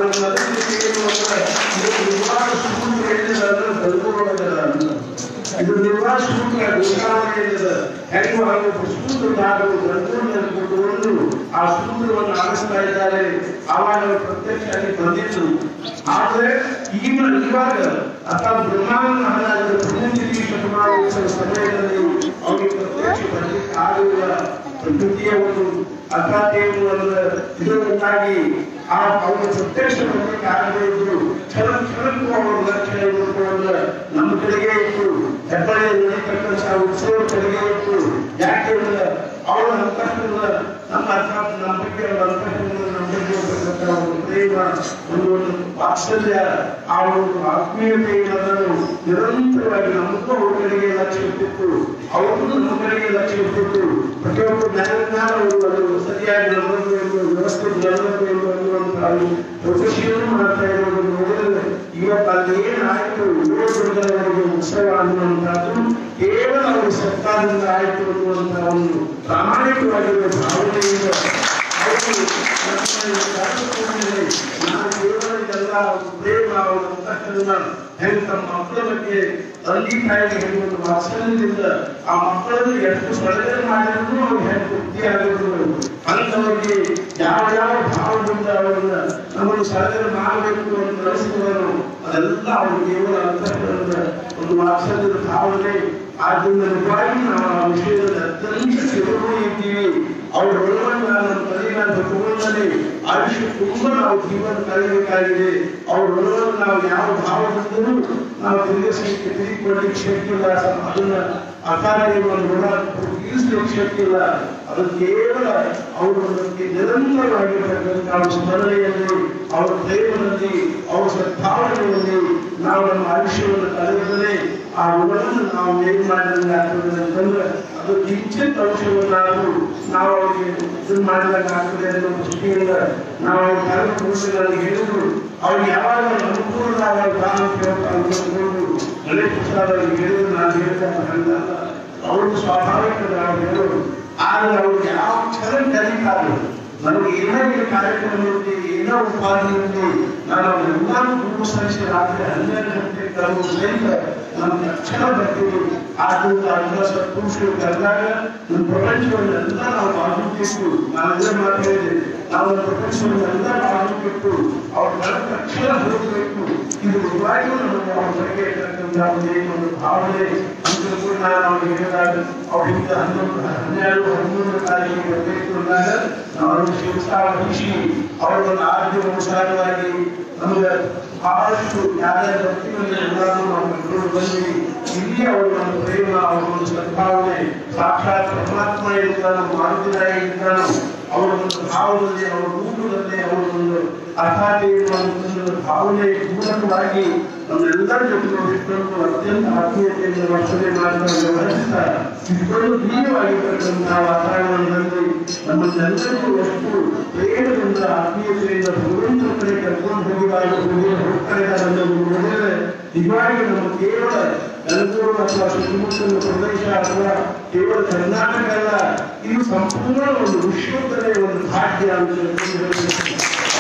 ಇದು ನಿರ್ವಾಹ ಸೂತ್ರ ಗೋಸಾಲಯದ ಹೆಣ್ಣು ಹಾಗೂ ಸೂತ್ರ ನಾಡು ಗಂಧವನ್ನು ಕೊಟ್ಟುಕೊಂಡು ಆ ಸೂತ್ರವನ್ನು ಆಡಿಸ್ತಾ ಇದ್ದಾರೆ ಆವಾಗ ಅವರು ಪ್ರತ್ಯಕ್ಷವಾಗಿ ಬಂದಿದ್ದು ಆದರೆ ಈಗ ಇವಾಗ ಅರ್ಥಾತ್ ಬ್ರಹ್ಮಾಂಡ ಮಹಾರಾಜರ ಪುಣ್ಯತಿಥಿ ಶತಮಾನೋತ್ಸವ ಸಮಯದಲ್ಲಿ ಅವರಿಗೆ ಪ್ರತ್ಯಕ್ಷ ಬರಲಿಕ್ಕೆ ಆಗಿರುವ ಪ್ರಕೃತಿಯ ಒಂದು ಅರ್ಥಾತ್ ಇದರಿಂದಾಗಿ ಆ ಅವರು ಪ್ರತ್ಯಕ್ಷ ಬರಲಿಕ್ಕೆ ಆಗದೇ ಇದ್ರು ಕ್ಷಣ ಕ್ಷಣಕ್ಕೂ ಅವರ ಲಕ್ಷಣ ನೋಡಿಕೊಂಡು ನಮ್ಮ ಕಡೆಗೆ ಇತ್ತು ಹೆಬ್ಬಳ್ಳಿ ನಡೀತಕ್ಕಂಥ ಉತ್ಸವ ಕಡೆಗೆ ಇತ್ತು ಯಾಕೆ ಅಂದ್ರೆ ಅವರ ಅಂತಃಕರಣ ನಮ್ಮ ಅರ್ಥಾತ್ ನಮ್ಮ ಬಗ್ಗೆ ಅವರ ಅಂತಃಕರಣ ನಮ್ಮ ಬಗ್ಗೆ ಇರ್ತಕ್ಕಂಥ ಒಂದು ಪ್ರೇಮ ಒಂದು ಒಂದು ವಾತ್ಸಲ್ಯ ಆ ಒಂದು ಆತ್ಮೀಯತೆ ಅನ್ನೋದನ್ನು ನಿರಂತರವಾಗಿ ನಮಗೂ ಅವ್ರ ಕಡೆಗೆ ಲಕ್ಷ್ಯ ಇರ್ತಿತ್ತು ಅವ್ರಿಗೂ ನಮ್ಮ ಕಡೆಗೆ ಲಕ್ಷ್ಯ ಇರ್ತಿತ್ತು ಪ್ರತಿಯೊಬ್ಬರು ಜ್ಞಾನ ಅವರು ಅದು ಸರಿಯಾಗಿ ನಡೆದಬೇಕು ವ್ಯವಸ್ಥೆ ನಡೆದಬೇಕು ಅನ್ನುವಂತಹ ಪ್ರೊಫೆಷನ್ ಮಾಡ್ತಾ ಇರೋದನ್ನು ನೋಡಿದ್ರೆ ಇವತ್ತು ಅಲ್ಲಿ ಏನಾಯ್ತು ಯುವಕರಿಗೆ ಉತ್ಸವ ಅನ್ನುವಂಥದ್ದು ಕೇವಲ ಅವರು ಸರ್ಕಾರದಿಂದ ಆಯ್ತು ಅನ್ನುವಂತಹ ಒಂದು ಪ್ರಾಮಾಣಿಕವಾಗಿರುವ ಭಾವನೆಯಿಂದ ಅವರು ನಮ್ಮನ್ನು ಕರೆದುಕೊಂಡಿದ್ದಾರೆ. ನಾವು ಕೇವಲ ಇದೆಲ್ಲ ಪ್ರೇಮ ಅವರ ಅಂತಃಕರಣ ಹೆಂಗ್ ತಮ್ಮ ಮಕ್ಕಳ ಬಗ್ಗೆ ತಂದೆ ತಾಯಿಗೆ ಹೇಳುವುದು ವಾತ್ಸಲ್ಯದಿಂದ ಆ ಮಕ್ಕಳನ್ನು ಎಷ್ಟು ಸೊಳ್ಳೆ ಮಾಡಿದ್ರು ಅವ್ರು ಹೆಂಗ್ ತೃಪ್ತಿ ಆಗಿದ್ರು ಅಂಥವರಿಗೆ ಯಾವ ಯಾವ ಭಾವದಿಂದ ಅವರನ್ನ ನಮ್ಮನ್ನು ಸರಳ ಮಾಡಬೇಕು ಅಂತ ನಡೆಸಿದವರು ಅದೆಲ್ಲ ಅವರು ಕೇವಲ ಅಂತಃಕರಣದ ಒಂದು ವಾತ್ಸಲ್ಯದ ಭಾವನೆ ಆದ್ದರಿಂದ ನಿಜವಾಗಿ ನಾವು ಆ ವಿಷಯದಲ್ಲಿ ಅತ್ಯಂತ ತಿರುಗಿ ಇದ್ದೀವಿ ಅವ್ರ ಋಣವನ್ನು ನಮ್ಮ ತಲೆಯ ತಗೊಂಡಲ್ಲಿ ಆಯುಷ್ಯ ತುಂಬ ನಾವು ಜೀವನ ಕಳೆಯಬೇಕಾಗಿದೆ ಅವ್ರ ಋಣವನ್ನು ನಾವು ಯಾವ ಭಾವದಿಂದಲೂ ನಾವು ತಿರುಗಿಸಲಿಕ್ಕೆ ತಿರುಗಿಕೊಳ್ಳಿಕ್ಕೆ ಶಕ್ತಿ ಇಲ್ಲ ಅದನ್ನ ಅಕಾರಣವನ್ನು ಋಣ ತೀರಿಸಲಿಕ್ಕೆ ಶಕ್ತಿ ಇಲ್ಲ ಅದು ಕೇವಲ ಅವರು ನಮಗೆ ನಿರಂತರವಾಗಿರ್ತಕ್ಕಂಥ ಅವ್ರ ಸ್ಮರಣೆಯಲ್ಲಿ ಅವರ ಪ್ರೇಮದಲ್ಲಿ ಅವರ ಸದ್ಭಾವನೆಯಲ್ಲಿ ನಾವು ನಮ್ಮ ಆಯುಷ್ಯವನ್ನು ಕಳೆಯದೇ ಆ ಋಣವನ್ನು ನಾವು ಏನ್ ಮಾಡಿದಂಗೆ ಆಗ್ತದೆ ಅಂತಂದ್ರೆ ಅದು ಕಿಂಚಿತ್ ಅಂಶವನ್ನಾದರೂ ನಾವು ಅವರಿಗೆ ಇದನ್ನ ಮಾಡಿದಾಗ ಆಗ್ತದೆ ಅನ್ನೋ ದೃಷ್ಟಿಯಿಂದ ನಾವು ಅವ್ರ ಕಾರ್ಯಕ್ರಮಗಳಲ್ಲಿ ಹೇಳಿದ್ರು ಅವ್ರಿಗೆ ಯಾವಾಗ ಅನುಕೂಲದಾಗ ತಾನು ಕೇಳ್ತಾ ಅಂದ್ಕೊಂಡು ಗಣೇಶ ಪ್ರಸಾದ್ ಅವ್ರಿಗೆ ಹೇಳಿದ್ರು ನಾನು ಹೇಳಿದ ಹಂಗಲ್ಲ ಅವ್ರಿಗೆ ಸ್ವಾಭಾವಿಕ ನಾವು ಹೇಳೋದು ಆದ್ರೆ ಅವ್ರಿಗೆ ಯಾವ ಕ್ಷಣ ಕಲಿತಾರೆ ನನಗೆ ಏನೋ ಈ ಕಾರ್ಯಕ್ರಮ ಇರಲಿ ಏನೋ ಉಪಾಧಿ ಇರಲಿ ನಾನು ಅವರೆಲ್ಲರೂ ಗುಂಪು ಸಲ್ಲಿಸಿ ರಾತ್ರಿ ಹನ್ನೆರಡು ಗಂಟೆ ತರುವ ಸಹಿತ ನನ್ನ ತಕ್ಷಣ ಬರ್ತೀನಿ ಆದ್ದರಿಂದ ಅದರ ಸತ್ಪುರುಷರು ಕರೆದಾಗ ನಮ್ಮ ಪ್ರಪಂಚವನ್ನೆಲ್ಲ ನಾವು ಬಾಗುತ್ತಿತ್ತು ನಾನು ಅದೇ ಮಾತು ಹೇಳಿದೆ ನಾವು ನಮ್ಮ ಪ್ರಪಂಚವನ್ನೆಲ್ಲ ಬಾಗುತ್ತಿತ್ತು ಅವ್ರ ಕಳೆದ ತಕ್ಷಣ ಹೋಗಬೇಕು ಇದು ನಿಜವಾಗಿಯೂ ನಮಗೆ ಅವ್ರ ಬಗ್ಗೆ ಇರ್ತಕ್ಕಂಥ ಒಂದು ಏನು ಒಂದು ಭಾವನೆ ಅಂತ ಕೂಡ ನಾನು ಅವ್ರಿಗೆ ಹೇಳಿದಾಗ ಅವರಿಂದ ಹನ್ನೊಂದು ಹನ್ನೆರಡು ಹನ್ನೊಂದು ತಾರೀಕಿಗೆ ಬರಬೇಕು ಅಂದಾಗ ನಾವು ಶಿವಸಾವ ವಹಿಸಿ ಅವರ ಒಂದು ಆರೋಗ್ಯ ಅನುಸಾರವಾಗಿ ನಮಗೆ ಬಹಳಷ್ಟು ಯಾರ್ಯಾರ ಭಕ್ತಿಯಲ್ಲಿ ಎಲ್ಲರೂ ನಾವು ಕರ್ಕೊಂಡು ಬಂದ್ವಿ ಇಲ್ಲಿ ಅವರ ಒಂದು ಪ್ರೇಮ ಅವರ ಒಂದು ಸದ್ಭಾವನೆ ಸಾಕ್ಷಾತ್ ಪರಮಾತ್ಮ ಇರ್ತಾನ ಮಾರುತಿರಾಯ ಇರ್ತಾನ ಅವರ ಒಂದು ಭಾವದಲ್ಲಿ ಅವರ ರೂಪದಲ್ಲಿ ಅವರ ಒಂದು ಅರ್ಥಾತ್ ಒಂದು ಭಾವನೆ ಪೂರಕವಾಗಿ ನಮ್ಮೆಲ್ಲರ ಜೊತೆ ಇಟ್ಕೊಂಡು ಅತ್ಯಂತ ಆತ್ಮೀಯತೆಯಿಂದ ವರ್ತನೆ ಮಾಡ್ತಾ ವ್ಯವಹರಿಸ್ತಾ ಇಟ್ಕೊಂಡು ಪ್ರಿಯವಾಗಿರ್ತಕ್ಕಂತಹ ವಾತಾವರಣದಲ್ಲಿ ನಮ್ಮನ್ನೆಲ್ಲರಿಗೂ ಎಷ್ಟು ಪ್ರೇಮದಿಂದ ಆತ್ಮೀಯತೆಯಿಂದ ಭಗವಂತನ ಕಡೆ ಕರ್ಕೊಂಡು ಹೋಗಿದಾಗ ಹೋಗ್ತಾ ಇದ್ದಾರೆ ಅನ್ನೋದು ನೋಡಿದ್ರೆ ನಿಜವಾಗಿ ನಮ್ಮ ಕೇವಲ ಬೆಂಗಳೂರು ಅಥವಾ ಸುತ್ತಮುತ್ತಲಿನ ಪ್ರದೇಶ ಅಥವಾ ಕೇವಲ ಕರ್ನಾಟಕ ಅಲ್ಲ ಇದು ಸಂಪೂರ್ಣ ಒಂದು ವಿಶ್ವದಲ್ಲೇ ಒಂದು ಭಾಗ್ಯ ಅಂತ ಹೇಳ್ಕೊಂಡು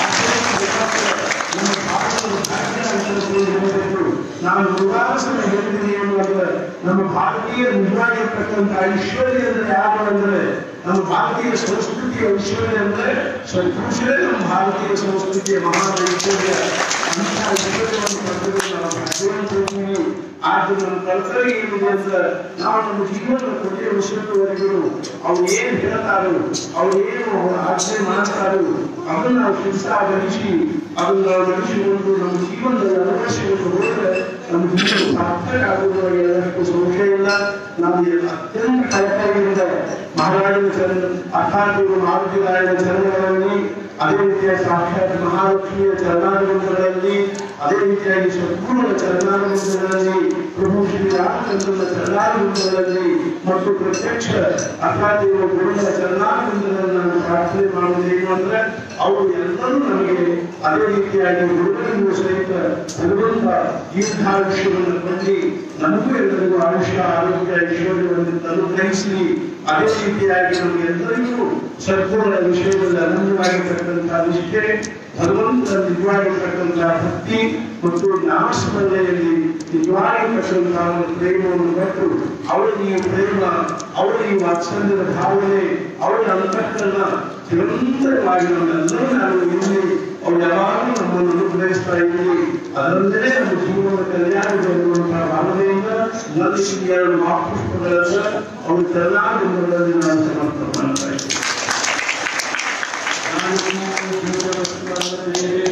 ನಮ್ಮ ಭಾರತದ ಭಾಗ್ಯ ಅಂತ ಹೇಳ್ಕೊಂಡು ನಾನು ನೂರಾರು ಸಲ ಹೇಳಿದ್ದೀನಿ ಏನು ಅಂದ್ರೆ ನಮ್ಮ ಭಾರತೀಯ ನಿಜವಾಗಿರ್ತಕ್ಕಂಥ ಐಶ್ವರ್ಯ ಅಂದ್ರೆ ಯಾರು ಅಂದ್ರೆ ನಮ್ಮ ಭಾರತೀಯ ಸಂಸ್ಕೃತಿಯ ಐಶ್ವರ್ಯ ಅಂದ್ರೆ ಸತ್ಪುರುಷರೇ ನಮ್ಮ ಭಾರತೀಯ ಸಂಸ್ಕೃತಿಯ ಮಹಾನ್ ಐಶ್ವರ್ಯ ಅಂತ ಐಶ್ವರ್ಯವನ್ನು ಪಡೆದು ನಾವು ಭಾಗ್ಯವಂತರಿದ್ದೀವಿ ಆದ್ರೆ ನಮ್ಮ ಕರ್ತವ್ಯ ಏನಿದೆ ಅಂದ್ರೆ ನಾವು ನಮ್ಮ ಜೀವನ ಕೊನೆಯ ಉಸಿರುವರೆಗೂ ಅವ್ರು ಏನ್ ಹೇಳ್ತಾರೋ ಅವ್ರು ಏನು ಅವ್ರ ಆಜ್ಞೆ ಮಾಡ್ತಾರೋ ಅದನ್ನ ನಾವು ಶಿಸ್ತಾ ಗಣಿಸಿ ಅದನ್ನ ನಾವು ನಡೆಸಿಕೊಂಡು ನಮ್ಮ ಜೀವನದಲ್ಲಿ ಅಳವಡಿಸಿಕೊಂಡು ಹೋದ್ರೆ ನಮ್ಮ ಜೀವನ ಸಾರ್ಥಕ ಆಗುವುದರಲ್ಲಿ ಎಲ್ಲರಿಗೂ ಸಂಶಯ ಇಲ್ಲ ನಾವು ಎಲ್ಲ ಅತ್ಯಂತ ಕಳಕಳಿಯಿಂದ ಮಹಾರಾಜನ ಚರಣ ಅರ್ಥಾತ್ ಇವರು ಮಾರುತಿರಾಯನ ಚರಣಗಳಲ್ಲಿ ಅದೇ ರೀತಿಯ ಸಾಕ್ಷಾತ್ ಮಹಾಲಕ್ಷ್ಮಿಯ ಚರಣಾನುಬಂಧಗಳಲ್ಲಿ ಅದೇ ರೀತಿಯಾಗಿ ಸದ್ಗುರುಗಳ ಚರಣಾನುಬಂಧಗಳಲ್ಲಿ ಪ್ರಭು ಶ್ರೀ ರಾಮಚಂದ್ರನ ಚರಣಾನುಬಂಧಗಳಲ್ಲಿ ಮತ್ತು ಪ್ರತ್ಯಕ್ಷ ಅರ್ಥಾತ್ ಇವರು ಗುರುಗಳ ಚರಣಾನುಬಂಧಗಳಲ್ಲಿ ನಾನು ಪ್ರಾರ್ಥನೆ ಮಾಡುವುದು ಏನು ಅಂದ್ರೆ ಅವರು ಎಲ್ಲರೂ ನಮಗೆ ಅದೇ ರೀತಿಯಾಗಿ ಗುರುಗಳಿಗೂ ಸಹಿತ ಭಗವಂತ ದೀರ್ಘಾಯುಷ್ಯವನ್ನು ಕೊಂಡಿ ನಮಗೂ ಎಲ್ಲರಿಗೂ ಆಯುಷ್ಯ ಆರೋಗ್ಯ ಐಶ್ವರ್ಯವನ್ನು ಅನುಗ್ರಹಿಸಲಿ ಅದೇ ರೀತಿಯಾಗಿ ನಮಗೆಲ್ಲರಿಗೂ ಸದ್ಗುಣ ವಿಷಯದಲ್ಲಿ ಅನನ್ಯವಾಗಿರ್ತಕ್ಕಂಥ ನಿಷ್ಠೆ ಭಗವಂತನ ನಿಜವಾಗಿರ್ತಕ್ಕಂಥ ಭಕ್ತಿ ಮತ್ತು ನಾಮಸ್ಮರಣೆಯಲ್ಲಿ ನಿಜವಾಗಿರ್ತಕ್ಕಂಥ ಒಂದು ಪ್ರೇಮವನ್ನು ಕೊಟ್ಟು ಅವಳ ಈ ಪ್ರೇಮ ಅವಳ ಈ ವಾತ್ಸಲ್ಯದ ಭಾವನೆ ಅವಳ ಅಂತಃಕರಣ ನಿರಂತರವಾಗಿ ನಮ್ಮೆಲ್ಲರೂ ನಾನು ಇಲ್ಲಿ ಅವಳು ಯಾವಾಗಲೂ ನಮ್ಮನ್ನು ಅನುಗ್ರಹಿಸ್ತಾ ಇದ್ದೀನಿ ಅದರಲ್ಲೇ ನಮ್ಮ ಜೀವನದ ಕಲ್ಯಾಣದ ಎನ್ನುವಂತಹ ಭಾವನೆಯಿಂದ ನನ್ನ ಈ ಎರಡು ಮಹಾಪುಷ್ಪಗಳನ್ನ ಅವಳು ಕರ್ನಾಟಕದಲ್ಲಿ ನಾನು ಸಮರ್ಪಣೆ ಮಾಡ್ತಾ ಇದ್ದೀನಿ ನಾನು ಜೀವನಸ್ಮರಣೆಯೇ